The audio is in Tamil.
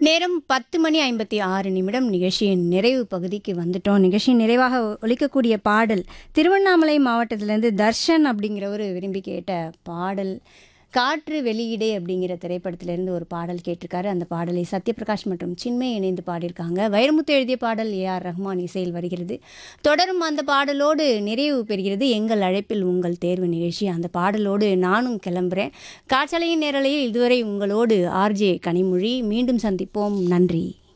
நேரம் பத்து மணி ஐம்பத்தி ஆறு நிமிடம் நிகழ்ச்சியின் நிறைவு பகுதிக்கு வந்துட்டோம் நிகழ்ச்சியின் நிறைவாக ஒலிக்கக்கூடிய பாடல் திருவண்ணாமலை மாவட்டத்திலேருந்து தர்ஷன் அப்படிங்கிறவர் விரும்பி கேட்ட பாடல் காற்று வெளியீடே அப்படிங்கிற திரைப்படத்திலிருந்து ஒரு பாடல் கேட்டிருக்காரு அந்த பாடலை சத்யபிரகாஷ் மற்றும் சின்மை இணைந்து பாடியிருக்காங்க வைரமுத்து எழுதிய பாடல் ஏ ஆர் ரஹ்மான் இசையில் வருகிறது தொடரும் அந்த பாடலோடு நிறைவு பெறுகிறது எங்கள் அழைப்பில் உங்கள் தேர்வு நிகழ்ச்சி அந்த பாடலோடு நானும் கிளம்புறேன் காற்றலையின் நேரலையில் இதுவரை உங்களோடு ஆர்ஜே கனிமொழி மீண்டும் சந்திப்போம் நன்றி